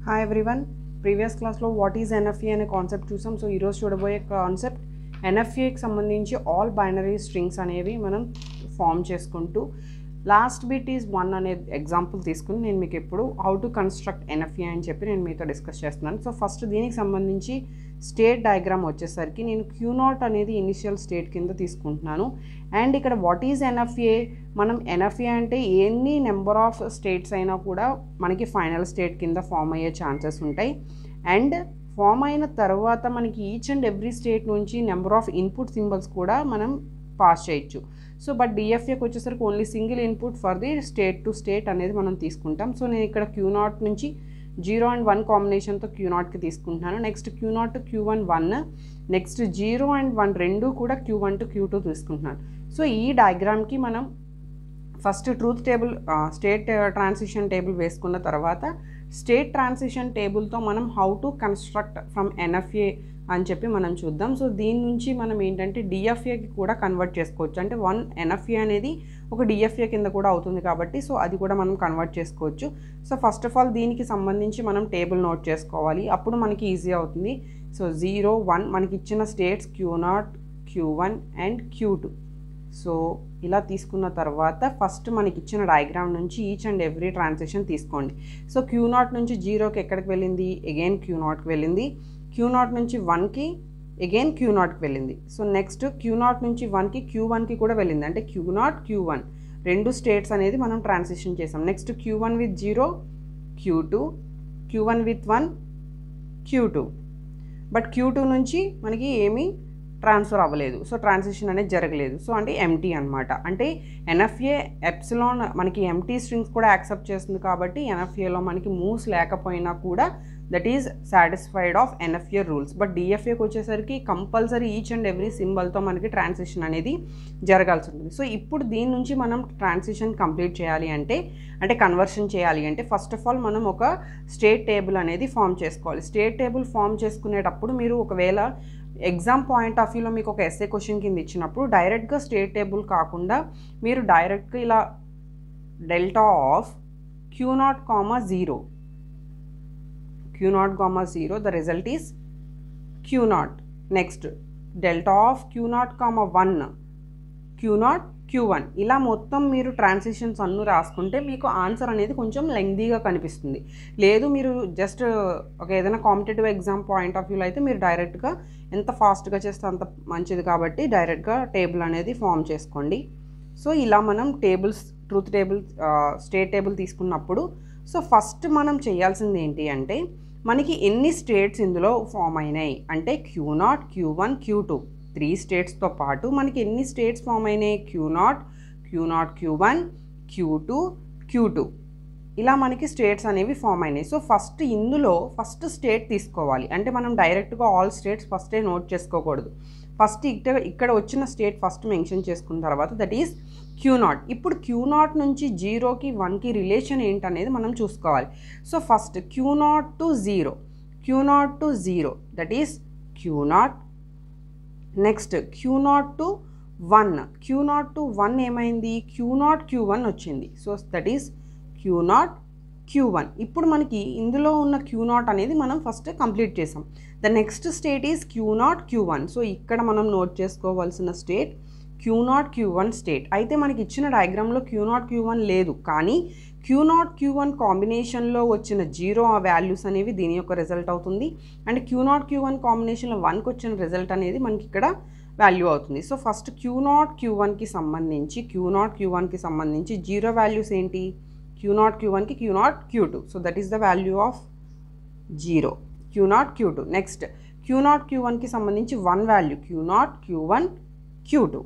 hi everyone previous క్లాస్లో what is NFA అనే concept చూసాం సో ఈరోజు చూడబోయే కాన్సెప్ట్ ఎన్ఎఫ్ఏకి సంబంధించి ఆల్ బైనరీ స్ట్రింగ్స్ అనేవి మనం ఫామ్ చేసుకుంటూ లాస్ట్ బిట్ ఈజ్ వన్ అనే ఎగ్జాంపుల్ తీసుకుని నేను మీకు ఎప్పుడు హౌ టు కన్స్ట్రక్ట్ ఎన్ఎఫ్ఏ అని చెప్పి నేను మీతో డిస్కస్ చేస్తున్నాను సో ఫస్ట్ దీనికి సంబంధించి స్టేట్ డయాగ్రామ్ వచ్చేసరికి నేను క్యూ నాట్ అనేది ఇనిషియల్ స్టేట్ కింద తీసుకుంటున్నాను అండ్ ఇక్కడ వాట్ ఈజ్ ఎన్ఎఫ్ఏ మనం ఎన్ఎఫ్ఏ అంటే ఎన్ని నెంబర్ ఆఫ్ స్టేట్స్ అయినా కూడా మనకి ఫైనల్ స్టేట్ కింద ఫామ్ అయ్యే ఛాన్సెస్ ఉంటాయి అండ్ ఫామ్ అయిన తర్వాత మనకి ఈచ్ అండ్ ఎవ్రీ స్టేట్ నుంచి నెంబర్ ఆఫ్ ఇన్పుట్ సింబల్స్ కూడా మనం పాస్ చేయొచ్చు సో బట్ డిఎఫ్ఏకి వచ్చేసరికి only single input for the state to state అనేది మనం తీసుకుంటాం సో నేను ఇక్కడ క్యూ నాట్ నుంచి జీరో అండ్ వన్ కాంబినేషన్తో క్యూ నాట్కి తీసుకుంటున్నాను next queue naught to Q one one next zero and one రెండు కూడా Q one to queue two తీసుకుంటున్నాను సో ఈ డయాగ్రామ్కి మనం first truth table state transition table వేసుకున్న తర్వాత స్టేట్ ట్రాన్సిషన్ టేబుల్తో మనం how to construct from NFA అని చెప్పి మనం చూద్దాం సో దీని నుంచి మనం ఏంటంటే డిఎఫ్ఏకి కూడా కన్వర్ట్ చేసుకోవచ్చు అంటే వన్ ఎన్ఎఫ్ఏ అనేది ఒక డిఎఫ్ఏ కింద కూడా అవుతుంది కాబట్టి సో అది కూడా మనం కన్వర్ట్ చేసుకోవచ్చు సో ఫస్ట్ ఆఫ్ ఆల్ దీనికి సంబంధించి మనం టేబుల్ నోట్ చేసుకోవాలి అప్పుడు మనకి ఈజీ అవుతుంది సో జీరో వన్ మనకి ఇచ్చిన states Q naught queue one and Q two so ఇలా తీసుకున్న తర్వాత ఫస్ట్ మనకి ఇచ్చిన డయాగ్రామ్ నుంచి ఈచ్ అండ్ ఎవ్రీ ట్రాన్సాక్షన్ తీసుకోండి సో క్యూ నాట్ నుంచి జీరోకి ఎక్కడికి వెళ్ళింది అగైన్ క్యూ నాట్కి వెళ్ళింది క్యూ నాట్ నుంచి వన్కి అగైన్ క్యూ నాట్కి వెళ్ళింది సో నెక్స్ట్ క్యూ నాట్ నుంచి వన్కి క్యూ వన్కి కూడా వెళ్ళింది అంటే క్యూ నాట్ క్యూ వన్ రెండు స్టేట్స్ అనేది మనం ట్రాన్సిషన్ చేసాం next Q one with zero Q two Q one with one queue two but Q two నుంచి మనకి ఏమీ ట్రాన్స్ఫర్ అవ్వలేదు సో ట్రాన్సిషన్ అనేది జరగలేదు సో అంటే ఎంటీ అనమాట అంటే ఎన్ఎఫ్ఏ ఎప్సిలాన్ మనకి ఎంటీ స్ట్రింగ్స్ కూడా యాక్సెప్ట్ చేస్తుంది కాబట్టి ఎన్ఎఫ్ఏలో మనకి మూవ్స్ లేకపోయినా కూడా that is satisfied of NFA rules but డిఎఫ్ఏకి వచ్చేసరికి కంపల్సరీ ఈచ్ అండ్ ఎవ్రీ సింబల్తో మనకి ట్రాన్సిషన్ అనేది జరగాల్సి ఉంటుంది సో ఇప్పుడు దీని నుంచి మనం ట్రాన్సిషన్ కంప్లీట్ చేయాలి అంటే అంటే కన్వర్షన్ చేయాలి అంటే ఫస్ట్ ఆఫ్ ఆల్ మనం ఒక స్టేట్ టేబుల్ అనేది ఫామ్ చేసుకోవాలి స్టేట్ టేబుల్ ఫామ్ చేసుకునేటప్పుడు మీరు ఒకవేళ ఎగ్జామ్ పాయింట్ ఆఫ్ వ్యూలో మీకు ఒక ఎస్ఏ క్వశ్చన్ కింద ఇచ్చినప్పుడు డైరెక్ట్గా స్టేట్ టేబుల్ కాకుండా మీరు డైరెక్ట్గా ఇలా delta of queue naught comma zero queue naught comma zero the result is queue naught next delta of queue naught comma one queue naught queue one ఇలా మొత్తం మీరు ట్రాన్సిషన్స్ అన్ను రాసుకుంటే మీకు ఆన్సర్ అనేది కొంచెం లెంగ్దీగా కనిపిస్తుంది లేదు మీరు జస్ట్ ఒక ఏదైనా కాంపిటేటివ్ ఎగ్జామ్ పాయింట్ ఆఫ్ వ్యూలో అయితే మీరు డైరెక్ట్గా ఎంత ఫాస్ట్గా చేస్తే అంత మంచిది కాబట్టి డైరెక్ట్గా టేబుల్ అనేది ఫామ్ చేసుకోండి సో ఇలా మనం tables truth table state table తీసుకున్నప్పుడు సో ఫస్ట్ మనం చేయాల్సింది ఏంటి అంటే మనకి ఎన్ని స్టేట్స్ ఇందులో ఫామ్ అయినాయి అంటే Q naught queue one queue two three స్టేట్స్తో పాటు మనకి ఎన్ని స్టేట్స్ ఫామ్ అయినాయి Q naught queue naught queue one queue two Q two ఇలా మనకి స్టేట్స్ అనేవి ఫామ్ అయినాయి సో ఫస్ట్ ఇందులో ఫస్ట్ స్టేట్ తీసుకోవాలి అంటే మనం డైరెక్ట్గా ఆల్ స్టేట్స్ ఫస్టే నోట్ చేసుకోకూడదు ఫస్ట్ ఇక్కడ ఇక్కడ వచ్చిన స్టేట్ ఫస్ట్ మెన్షన్ చేసుకున్న తర్వాత దట్ ఈస్ క్యూ నాట్ ఇప్పుడు క్యూ నాట్ నుంచి జీరోకి వన్కి రిలేషన్ ఏంటనేది మనం చూసుకోవాలి so first Q naught to zero queue naught to zero that is queue naught next queue naught to one queue naught to one ఏమైంది క్యూ నాట్ క్యూ వన్ వచ్చింది so that is queue naught queue one ఇప్పుడు మనకి ఇందులో ఉన్న Q naught అనేది మనం first complete చేసాం the next state is queue naught queue one so ఇక్కడ మనం నోట్ చేసుకోవాల్సిన state Q naught queue one state అయితే మనకి ఇచ్చిన డయాగ్రామ్లో క్యూ నాట్ క్యూ వన్ లేదు కానీ క్యూ నాట్ క్యూ వన్ కాంబినేషన్లో వచ్చిన జీరో ఆ వాల్యూస్ అనేవి దీని యొక్క రిజల్ట్ అవుతుంది and Q naught queue one కాంబినేషన్లో వన్కి వచ్చిన రిజల్ట్ అనేది మనకి ఇక్కడ వాల్యూ అవుతుంది so first Q naught queue వన్కి సంబంధించి క్యూ నాట్ క్యూ వన్కి సంబంధించి జీరో వాల్యూస్ ఏంటి క్యూ నాట్ క్యూ వన్కి Q naught queue two so that is the value of zero queue naught queue two next queue naught queue వన్కి సంబంధించి one value Q naught queue one queue two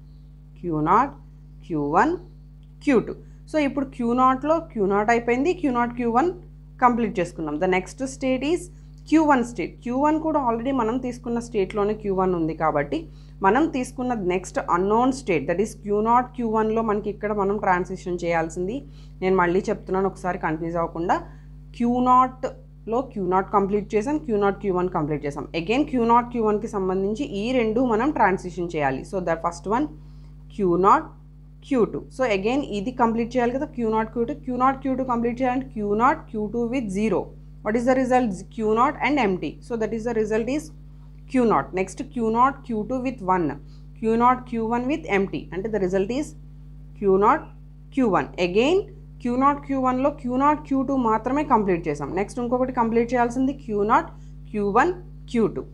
queue naught queue one queue two so ఇప్పుడు q నాట్లో q naught అయిపోయింది q naught queue one complete చేసుకున్నాం the next state is q one state q one కూడా already మనం తీసుకున్న స్టేట్లోనే q one ఉంది కాబట్టి మనం తీసుకున్న next unknown state that is queue naught q వన్లో మనకి ఇక్కడ మనం ట్రాన్సిషన్ చేయాల్సింది నేను మళ్ళీ చెప్తున్నాను ఒకసారి కన్ఫ్యూజ్ అవ్వకుండా క్యూ నాట్లో క్యూ నాట్ కంప్లీట్ చేసాం q naught queue one complete చేసాం అగైన్ క్యూ నాట్ క్యూ వన్కి సంబంధించి ఈ రెండు మనం ట్రాన్సిషన్ చేయాలి so the first one queue naught queue two so again ఇది కంప్లీట్ చేయాలి కదా q naught queue two queue naught queue two complete చేయాలంటే q naught queue two with zero what is the result q naught and empty so that is the result is q naught next q naught q2 with 1 q naught q1 with empty అంటే the result is q naught q1 again q naught q1 లో q naught q2 మాత్రమే complete చేసాం next ఇంకొకటి complete చేయాల్సింది q naught q1 q2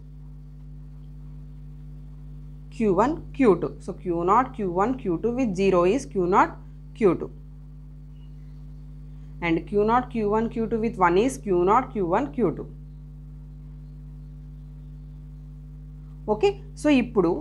q1 q2 so q naught q1 q2 with 0 is q naught q2 and q naught q1 q2 with 1 is q naught q1 q2 okay so ఇప్పుడు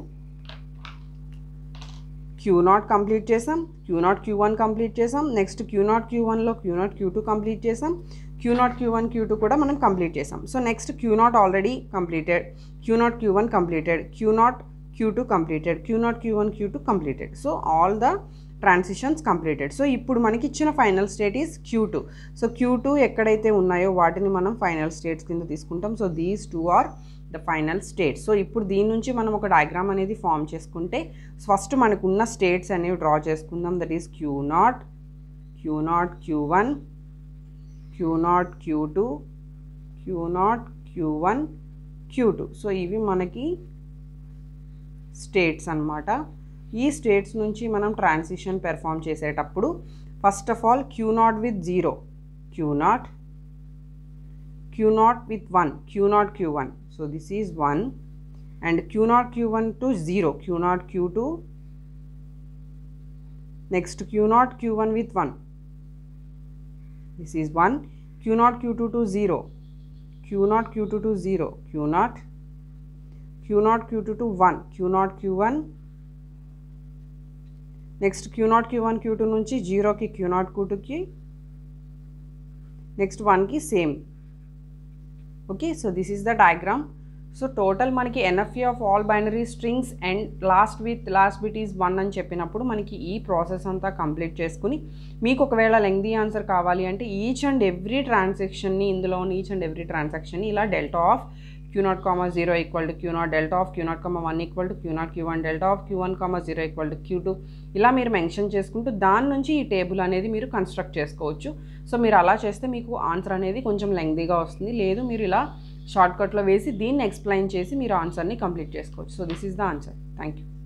queue naught complete చేసాం q naught queue one complete చేసాం next queue naught q వన్లో q naught queue two complete చేసాం q naught queue one queue two కూడా మనం complete చేసాం so next queue naught already completed q naught queue one completed q naught queue two completed q naught queue one queue two completed so all the transitions completed so ఇప్పుడు మనకి ఇచ్చిన final state is q two so q two ఎక్కడైతే ఉన్నాయో వాటిని మనం final states కింద తీసుకుంటాం so these two are the final state so ఇప్పుడు దీని నుంచి మనం ఒక డయాగ్రామ్ అనేది ఫామ్ చేసుకుంటే ఫస్ట్ మనకు ఉన్న స్టేట్స్ అనేవి డ్రా చేసుకుందాం that is queue naught queue naught queue one queue naught queue two queue naught queue one queue two so ఇవి మనకి స్టేట్స్ అన్నమాట ఈ స్టేట్స్ నుంచి మనం ట్రాన్సిషన్ పెర్ఫామ్ చేసేటప్పుడు first of all q naught with zero queue naught q naught with 1 q naught q1 so this is 1 and q naught q1 to 0 q naught q2 next q naught q1 with 1 this is 1 q naught q2 to 0 q naught q2 to 0 q naught q naught q2 to 1 q naught q1 next queue naught queue one queue two నుంచి జీరోకి q naught q టూకి next వన్కి same okay so this is the diagram so total మనకి NFA of all binary strings and last with last bit is one అని చెప్పినప్పుడు మనకి ఈ process అంతా కంప్లీట్ చేసుకుని మీకు ఒకవేళ లెంగ్దీ ఆన్సర్ కావాలి అంటే ఈచ్ అండ్ ఎవ్రీ ట్రాన్సాక్షన్ని ఇందులో ఈచ్ అండ్ ఎవ్రీ ట్రాన్సాక్షన్ని ఇలా delta of queue naught comma zero equal to q naught delta of queue naught comma one equal to q naught queue one delta of q one comma zero equal to queue two ఇలా మీరు mention చేసుకుంటూ దాని నుంచి ఈ table అనేది మీరు construct చేసుకోవచ్చు so మీరు అలా చేస్తే మీకు ఆన్సర్ అనేది కొంచెం లెంగ్దీగా వస్తుంది లేదు మీరు ఇలా షార్ట్కట్లో వేసి దీన్ని ఎక్స్ప్లెయిన్ చేసి మీరు ఆన్సర్ని కంప్లీట్ చేసుకోవచ్చు so this is the answer thank you